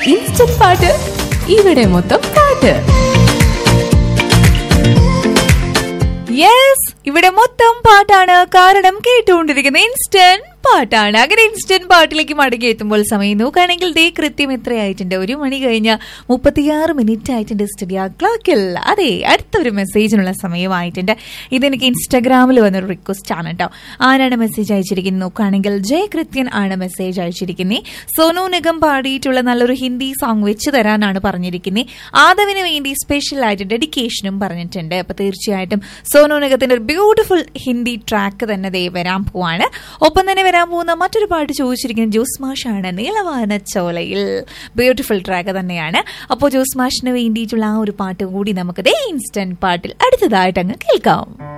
instant പാട്ട് ഇവിടെ മൊത്തം പാട്ട് യെസ് ഇവിടെ മൊത്തം പാട്ടാണ് കാരണം കേട്ടുകൊണ്ടിരിക്കുന്ന ഇൻസ്റ്റന്റ് പാട്ടാണ് അങ്ങനെ ഇൻസ്റ്റന്റ് പാട്ടിലേക്ക് മടങ്ങി എത്തുമ്പോൾ സമയം നോക്കുകയാണെങ്കിൽ ദേ കൃത്യം എത്രയായിട്ടുണ്ട് ഒരു മണി കഴിഞ്ഞ മുപ്പത്തിയാറ് മിനിറ്റ് ആയിട്ടുണ്ട് സ്റ്റുഡിയോ ക്ലോക്കിൽ അതെ അടുത്തൊരു മെസ്സേജിനുള്ള സമയമായിട്ടുണ്ട് ഇതെനിക്ക് ഇൻസ്റ്റാഗ്രാമിൽ വന്നൊരു റിക്വസ്റ്റ് ആണ് കേട്ടോ ആരാണ് മെസ്സേജ് അയച്ചിരിക്കുന്നത് നോക്കുകയാണെങ്കിൽ ജയ് കൃത്യൻ ആണ് മെസ്സേജ് അയച്ചിരിക്കുന്നത് സോനു നിഗം പാടിയിട്ടുള്ള നല്ലൊരു ഹിന്ദി സോങ് വെച്ച് തരാനാണ് പറഞ്ഞിരിക്കുന്നത് ആദവിന് വേണ്ടി സ്പെഷ്യൽ ആയിട്ട് ഡെഡിക്കേഷനും പറഞ്ഞിട്ടുണ്ട് അപ്പൊ തീർച്ചയായിട്ടും സോനു നിഗത്തിന്റെ ഒരു ബ്യൂട്ടിഫുൾ ഹിന്ദി ട്രാക്ക് തന്നെ ദേ വരാൻ പോവാണ് ഒപ്പം തന്നെ വരാൻ പോകുന്ന മറ്റൊരു പാട്ട് ചോദിച്ചിരിക്കുന്നത് ജോസ് മാഷാണ് നീലവാന ചോലയിൽ ബ്യൂട്ടിഫുൾ ട്രാക്ക് തന്നെയാണ് അപ്പോൾ ജോസ് മാഷിന് വേണ്ടിയിട്ടുള്ള ആ ഒരു പാട്ട് കൂടി നമുക്ക് ദേ ഇൻസ്റ്റന്റ് പാട്ടിൽ അടുത്തതായിട്ട് അങ്ങ് കേൾക്കാം